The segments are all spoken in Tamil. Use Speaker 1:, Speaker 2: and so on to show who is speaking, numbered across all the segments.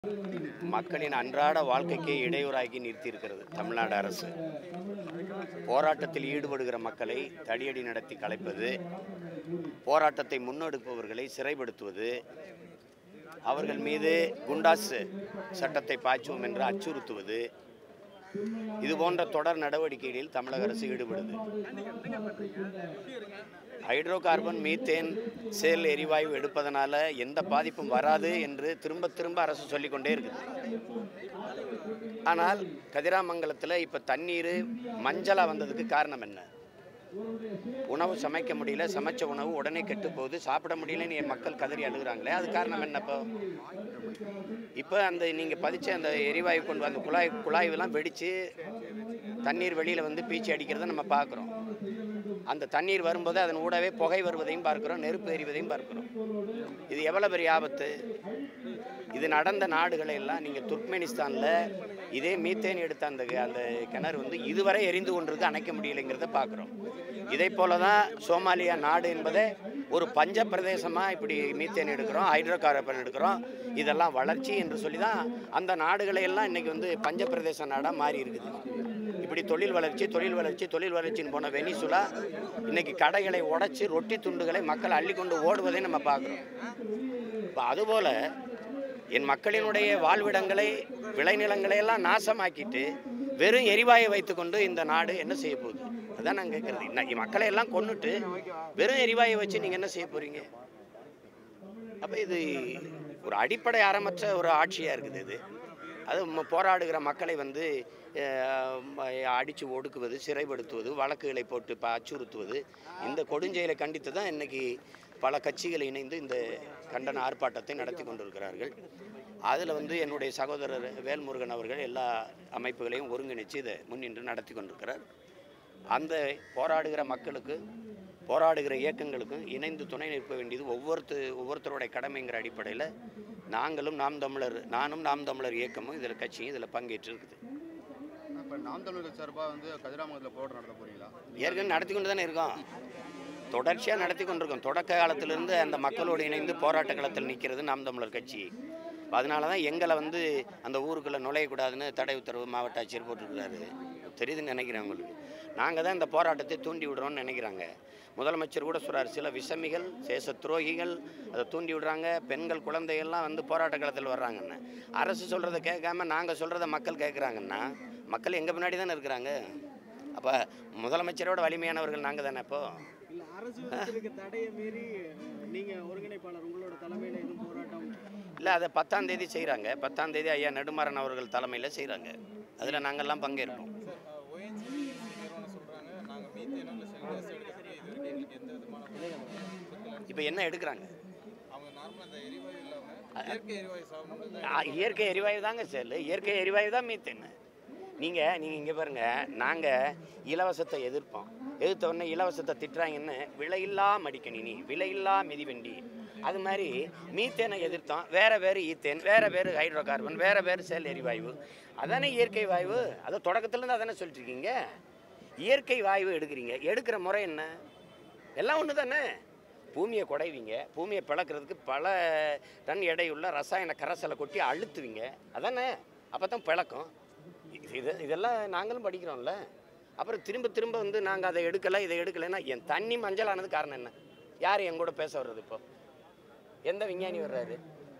Speaker 1: மக்களின் அன்றாட வாழ்க்கைக்கே இடையூறாக்கி நிறுத்தியிருக்கிறது தமிழ்நாடு அரசு போராட்டத்தில் ஈடுபடுகிற மக்களை தடியடி நடத்தி கலைப்பது போராட்டத்தை முன்னெடுப்பவர்களை சிறைப்படுத்துவது அவர்கள் மீது குண்டாஸ் சட்டத்தை பாய்ச்சுவோம் என்று அச்சுறுத்துவது இது போன்ற தொடர் நடவடிக்கைகளில் தமிழக அரசு ஈடுபடுது ஹைட்ரோ கார்பன் மீத்தேன் சேல் எரிவாயு எடுப்பதனால எந்த பாதிப்பும் வராது என்று திரும்ப திரும்ப அரசு சொல்லிக்கொண்டே இருக்குது ஆனால் கதிராமங்கலத்தில் இப்போ தண்ணீர் மஞ்சளாக வந்ததுக்கு காரணம் என்ன உணவு சமைக்க முடியல சமைச்ச உணவு உடனே கெட்டு போகுது சாப்பிட முடியலன்னு என் மக்கள் கதறி அழுகுறாங்களே அது காரணம் என்னப்போ இப்போ அந்த நீங்கள் பதிச்ச அந்த எரிவாயு கொண்டு அந்த குழாய் குழாய்வெல்லாம் வெடித்து தண்ணீர் வெளியில் வந்து பீச்சி அடிக்கிறத நம்ம பார்க்குறோம் அந்த தண்ணீர் வரும்போது அதன் ஊடவே புகை வருவதையும் பார்க்கிறோம் நெருப்பு எரிவதையும் பார்க்கிறோம் இது எவ்வளோ பெரிய ஆபத்து இது நடந்த நாடுகளை எல்லாம் நீங்கள் துர்க்மெனிஸ்தானில் இதே மீத்தேன் எடுத்த அந்த அந்த கிணறு வந்து இதுவரை எரிந்து கொண்டிருக்கு அணைக்க முடியலைங்கிறத பார்க்குறோம் இதே போல தான் சோமாலியா நாடு என்பதை ஒரு பஞ்ச பிரதேசமாக இப்படி மீத்தேன் எடுக்கிறோம் ஹைட்ரோ கார்பன் எடுக்கிறோம் இதெல்லாம் வளர்ச்சி என்று சொல்லி தான் அந்த நாடுகளை எல்லாம் இன்றைக்கி வந்து பஞ்ச பிரதேச நாடாக மாறி இருக்குது இப்படி தொழில் வளர்ச்சி தொழில் வளர்ச்சி தொழில் வளர்ச்சின்னு போன வெனிசுலா இன்னைக்கு கடைகளை உடைச்சி ரொட்டி துண்டுகளை மக்கள் அள்ளி கொண்டு ஓடுவதை நம்ம பார்க்குறோம் இப்போ அதுபோல் என் மக்களினுடைய வாழ்விடங்களை விளைநிலங்களை எல்லாம் நாசமாக்கிட்டு வெறும் எரிவாயை வைத்துக்கொண்டு இந்த நாடு என்ன செய்ய போகுது அதான் நான் கேட்குறது இன்னைக்கு மக்களை எல்லாம் கொன்னுட்டு வெறும் எரிவாயை வச்சு நீங்கள் என்ன செய்ய போகிறீங்க அப்போ இது ஒரு அடிப்படை அறமற்ற ஒரு ஆட்சியாக இருக்குது இது அது ம- போராடுகிற மக்களை வந்து அடித்து ஒடுக்குவது சிறைப்படுத்துவது வழக்குகளை போட்டு ப அச்சுறுத்துவது இந்த கொடுஞ்செயலை கண்டித்து தான் இன்னைக்கு பல கட்சிகள் இணைந்து இந்த கண்டன ஆர்ப்பாட்டத்தை நடத்தி கொண்டிருக்கிறார்கள் அதில் வந்து என்னுடைய சகோதரர் வேல்முருகன் அவர்கள் எல்லா அமைப்புகளையும் ஒருங்கிணைச்சு இதை முன்னின்று நடத்தி கொண்டிருக்கிறார் அந்த போராடுகிற மக்களுக்கு போராடுகிற இயக்கங்களுக்கும் இணைந்து துணை நிற்க வேண்டியது ஒவ்வொருத்த ஒவ்வொருத்தருடைய கடமைங்கிற அடிப்படையில் நாங்களும் நாம் தமிழர் நானும் நாம் தமிழர் இயக்கமும் இதில் கட்சியும் இதில் பங்கேற்று இருக்குது
Speaker 2: இப்போ நாம் தமிழர்கள் சார்பாக வந்து கதிராமங்கலத்தில் போராட்டம் நடத்த போறீங்களா
Speaker 1: ஏற்கனவே நடத்தி கொண்டு தானே இருக்கோம் தொடர்ச்சியாக நடத்தி கொண்டிருக்கோம் தொடக்க காலத்திலிருந்து அந்த மக்களோடு இணைந்து போராட்ட களத்தில் நிற்கிறது நாம் தமிழர் கட்சி அதனால தான் எங்களை வந்து அந்த ஊருக்குள்ளே நுழையக்கூடாதுன்னு தடை உத்தரவு மாவட்ட ஆட்சியர் போட்டிருக்கிறாரு தெரியுதுன்னு நினைக்கிறேன் உங்களுக்கு நாங்கள் தான் இந்த போராட்டத்தை தூண்டி விடுறோம்னு நினைக்கிறாங்க முதலமைச்சர் கூட சொல்றாரு சில விஷமிகள் சேச துரோகிகள் அதை தூண்டி விடுறாங்க பெண்கள் குழந்தைகள்லாம் வந்து போராட்ட களத்தில் வர்றாங்கன்னு அரசு சொல்கிறத கேட்காம நாங்கள் சொல்கிறத மக்கள் கேட்குறாங்கன்னா மக்கள் எங்கள் பின்னாடி தானே இருக்கிறாங்க அப்போ முதலமைச்சரோட வலிமையானவர்கள் நாங்கள் தானே இப்போ
Speaker 3: இல்ல அரசு விதிச்சிருக்க தடையை மீறி நீங்க ஒருங்கிணைப்பாளர் உங்களோட தலைமையில எதுவும் போராட்டம்
Speaker 1: இல்லை அதை பத்தாம் தேதி செய்கிறாங்க பத்தாம் தேதி ஐயா நெடுமாறன் அவர்கள் தலைமையில் செய்கிறாங்க அதில் நாங்கள்லாம் பங்கேற்போம்
Speaker 4: ஓஎன்ஜிசி நிறுவனம் சொல்றாங்க நாங்க மீத்தேனோ இல்லை ஷெல் கேஸ் எடுக்கிறதுக்கு இது வரைக்கும் எங்களுக்கு எந்த விதமான சொத்துல
Speaker 1: இப்போ என்ன எடுக்கிறாங்க
Speaker 4: அவங்க நார்மலாக அந்த எரிவாயு இல்லாம இயற்கை எரிவாயு சாப்பிடும்போது
Speaker 1: ஆ, இயற்கை எரிவாயு தாங்க செல்லு இயற்கை எரிவாயு தான் மீத்தேன் நீங்கள் நீங்கள் இங்கே பாருங்கள் நாங்கள் இலவசத்தை எதிர்ப்போம் எதிர்த்த உடனே இலவசத்தை திட்டுறாங்கன்னு விலையில்லா மடிக்கணினி விலையில்லா மிதிவண்டி அது மாதிரி மீத்தேனை எதிர்த்தோம் வேற வேறு ஈத்தேன் வேற வேறு ஹைட்ரோ கார்பன் வேற வேறு செல் எரிவாயு அதானே இயற்கை வாயு அதை தொடக்கத்துலேருந்து அதானே சொல்லிட்டு இருக்கீங்க இயற்கை வாயு எடுக்கிறீங்க எடுக்கிற முறை என்ன எல்லாம் ஒன்று தானே பூமியை குடைவீங்க பூமியை பிளக்கிறதுக்கு பல டன் எடையுள்ள ரசாயன கரைசலை கொட்டி அழுத்துவீங்க அதானே அப்போ தான் பிளக்கும் இது இது- இதெல்லாம் நாங்களும் படிக்கிறோம்ல அப்புறம் திரும்ப திரும்ப வந்து நாங்கள் அதை எடுக்கலை இதை எடுக்கலைன்னா என் தண்ணி மஞ்சள் ஆனது காரணம் என்ன யார் என் கூட பேச வர்றது இப்போ எந்த விஞ்ஞானி வர்றாரு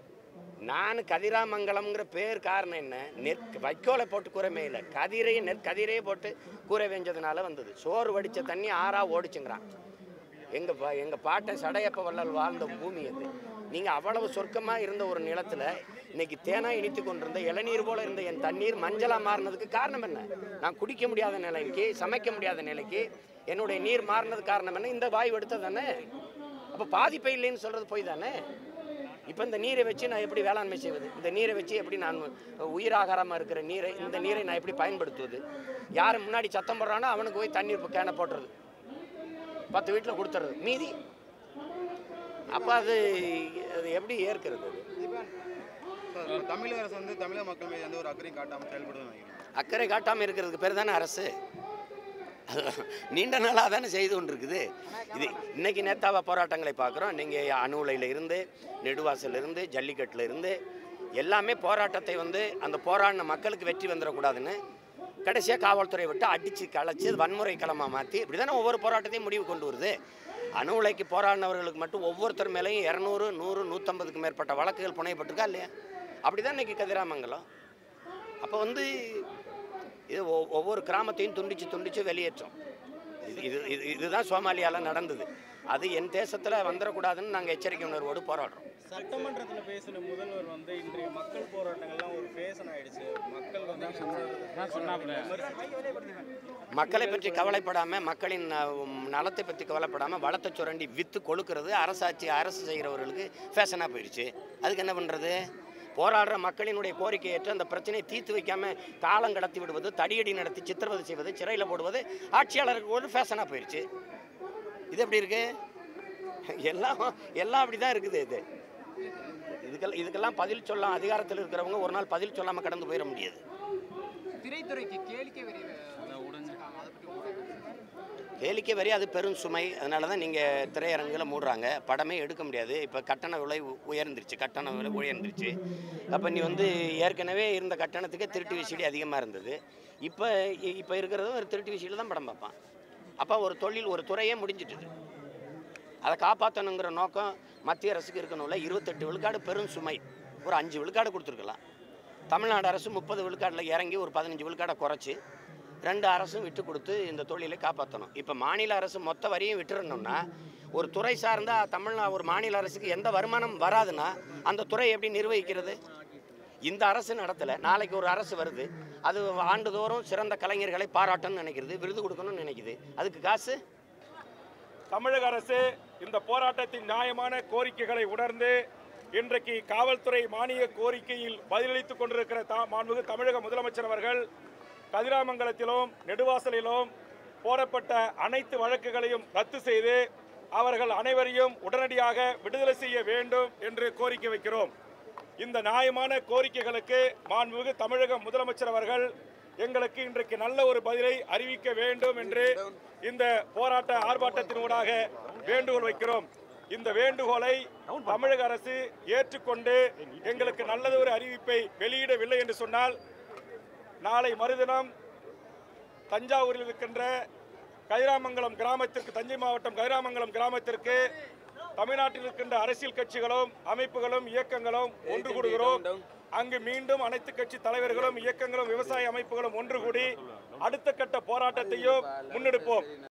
Speaker 1: நான் கதிராமங்கலம்ங்கிற பேர் காரணம் என்ன நெற் வைக்கோலை போட்டு கூரை மேயல கதிரையை நெற்கதிரையே போட்டு கூரை வேஞ்சதுனால வந்தது சோறு வடித்த தண்ணி ஆறா ஓடிச்சுங்கிறான் எங்கள் பா எங்கள் பாட்டன் சடையப்ப வள்ளல் வாழ்ந்த பூமி அது நீங்கள் அவ்வளவு சொர்க்கமாக இருந்த ஒரு நிலத்தில் இன்னைக்கு தேனாய் இனித்து கொண்டிருந்த இளநீர் போல இருந்த என் தண்ணீர் மஞ்சளாக மாறினதுக்கு காரணம் என்ன நான் குடிக்க முடியாத நிலைக்கு சமைக்க முடியாத நிலைக்கு என்னுடைய நீர் மாறினது காரணம் என்ன இந்த வாயு எடுத்தது தானே அப்போ பாதிப்பே இல்லைன்னு சொல்கிறது போய் தானே இப்போ இந்த நீரை வச்சு நான் எப்படி வேளாண்மை செய்வது இந்த நீரை வச்சு எப்படி நான் உயிராகாரமாக இருக்கிற நீரை இந்த நீரை நான் எப்படி பயன்படுத்துவது யார் முன்னாடி சத்தம் போடுறானோ அவனுக்கு போய் தண்ணீர் கேனை போட்டுறது பத்து வீட்டில் கொடுத்துறது மீதி அப்போ அது அது எப்படி ஏற்கிறது அது
Speaker 2: சார், இப்ப தமிழக அரசு வந்து தமிழக மக்கள் மீது எந்த ஒரு அக்கறையும் காட்டாமல் செயல்படுதுன்னு நினைக்கிறேன்
Speaker 1: அக்கறை காட்டாமல் இருக்கிறதுக்கு பேர் தானே அரசு அது நீண்ட நாளாக தானே செய்து கொண்டிருக்குது இது இன்னைக்கு நேத்தாவா போராட்டங்களை பார்க்குறோம் நீங்கள் அணு உலையில இருந்து நெடுவாசல்ல இருந்து ஜல்லிக்கட்டுல இருந்து எல்லாமே போராட்டத்தை வந்து அந்த போராடின மக்களுக்கு வெற்றி வந்துடக்கூடாதுன்னு கடைசியாக காவல்துறை விட்டு அடித்து களைச்சி வன்முறை களமாக மாற்றி இப்படி தானே ஒவ்வொரு போராட்டத்தையும் முடிவு கொண்டு வருது அணு உலைக்கு போராடினவர்களுக்கு மட்டும் ஒவ்வொருத்தர் மேலேயும் இரநூறு நூறு நூற்றம்பதுக்கு மேற்பட்ட வழக்குகள் புனையப்பட்டிருக்கா இல்லையா அப்படி தான் இன்றைக்கி கதிராமங்கலம் அப்போ வந்து இது ஒ- ஒவ்வொரு கிராமத்தையும் துண்டிச்சு துண்டிச்சு வெளியேற்றோம் இது இது இது இதுதான் சோமாலியாவில் நடந்தது அது என் தேசத்தில் வந்துடக்கூடாதுன்னு நாங்கள் எச்சரிக்கை உணர்வோடு போராடுறோம்
Speaker 3: சட்டமன்றத்தில் பேசின முதல்வர் வந்து இன்றைய மக்கள் போராட்டங்கள்லாம் ஒரு ஃபேஷன் ஆயிடுச்சு மக்கள் வந்து
Speaker 1: மக்களை பற்றி கவலைப்படாமல் மக்களின் அஹ், உம், நலத்தை பற்றி கவலைப்படாமல் வளத்தை சுரண்டி வித்து கொழுக்கிறது அரசாட்சி அரசு செய்கிறவர்களுக்கு ஃபேஷனாக போயிடுச்சு அதுக்கு என்ன பண்ணுறது போராடுற மக்களினுடைய கோரிக்கை ஏற்று அந்த பிரச்சனையை தீர்த்து வைக்காமல் காலம் கடத்தி விடுவது தடியடி நடத்தி சித்திரவதை செய்வது சிறையில் போடுவது ஆட்சியாளருக்கு ஒரு ஃபேஷனாக போயிடுச்சு இது எப்படி இருக்கு எல்லாம் எல்லாம் அப்படி தான் இருக்குது இது இதுக்கெல்லாம் இதுக்கெல்லாம் பதில் சொல்ல அதிகாரத்தில் இருக்கிறவங்க ஒரு நாள் பதில் சொல்லாமல் கடந்து போயிட முடியாது
Speaker 5: திரைத்துறைக்கு கேளிக்கை வரி உடஞ்சிருக்காங்க அதை பற்றி உங்களுக்கு
Speaker 1: கேளிக்கை வரி அது பெரும் சுமை அதனால தான் நீங்கள் திரையரங்குகளை மூடுறாங்க படமே எடுக்க முடியாது இப்போ கட்டண விலை உ- உயர்ந்துருச்சு கட்டண விலை உயர்ந்துருச்சு அப்போ நீ வந்து ஏற்கனவே இருந்த கட்டணத்துக்கே திருட்டு விசிடி அதிகமாக இருந்தது இப்போ இப்போ இருக்கிறது ஒரு திருட்டு விசிடியில் தான் படம் பார்ப்பான் அப்போ ஒரு தொழில் ஒரு துறையே முடிஞ்சிட்டுது அதை காப்பாற்றணுங்கிற நோக்கம் மத்திய அரசுக்கு இருக்கணும்ல இருபத்தெட்டு விழுக்காடு பெரும் சுமை ஒரு அஞ்சு விழுக்காடு கொடுத்துருக்கலாம் தமிழ்நாடு அரசு முப்பது விழுக்காடில் இறங்கி ஒரு பதினஞ்சு விழுக்காடை குறைச்சி ரெண்டு அரசும் விட்டு கொடுத்து இந்த தொழிலை காப்பாற்றணும் இப்போ மாநில அரசு மொத்த வரியும் விட்டுறணும்னா ஒரு துறை சார்ந்தா தமிழ்நா ஒரு மாநில அரசுக்கு எந்த வருமானம் வராதுன்னா அந்த துறை எப்படி நிர்வகிக்கிறது இந்த அரசு நடத்தலை நாளைக்கு ஒரு அரசு வருது அது ஆண்டுதோறும் சிறந்த கலைஞர்களை பாராட்டணும்னு நினைக்கிறது விருது கொடுக்கணும்னு நினைக்குது அதுக்கு காசு
Speaker 6: தமிழக அரசு இந்த போராட்டத்தின் நியாயமான கோரிக்கைகளை உணர்ந்து இன்றைக்கு காவல்துறை மானிய கோரிக்கையில் பதிலளித்துக் கொண்டிருக்கிற தா மாண்புமிகு தமிழக முதலமைச்சர் அவர்கள் கதிராமங்கலத்திலும் நெடுவாசலிலும் போடப்பட்ட அனைத்து வழக்குகளையும் ரத்து செய்து அவர்கள் அனைவரையும் உடனடியாக விடுதலை செய்ய வேண்டும் என்று கோரிக்கை வைக்கிறோம் இந்த நியாயமான கோரிக்கைகளுக்கு மாண்புமிகு தமிழக முதலமைச்சர் அவர்கள் எங்களுக்கு இன்றைக்கு நல்ல ஒரு பதிலை அறிவிக்க வேண்டும் என்று இந்த போராட்ட ஆர்ப்பாட்டத்தினூடாக வேண்டுகோள் வைக்கிறோம் இந்த வேண்டுகோளை தமிழக அரசு ஏற்றுக்கொண்டு எங்களுக்கு நல்லது ஒரு அறிவிப்பை வெளியிடவில்லை என்று சொன்னால் நாளை மறுதினம் தஞ்சாவூரில் இருக்கின்ற கதிராமங்கலம் கிராமத்திற்கு தஞ்சை மாவட்டம் கதிராமங்கலம் கிராமத்திற்கு தமிழ்நாட்டில் இருக்கின்ற அரசியல் கட்சிகளும் அமைப்புகளும் இயக்கங்களும் ஒன்று கூடுகிறோம் அங்கு மீண்டும் அனைத்து கட்சி தலைவர்களும் இயக்கங்களும் விவசாய அமைப்புகளும் ஒன்று கூடி அடுத்த கட்ட போராட்டத்தையும் முன்னெடுப்போம்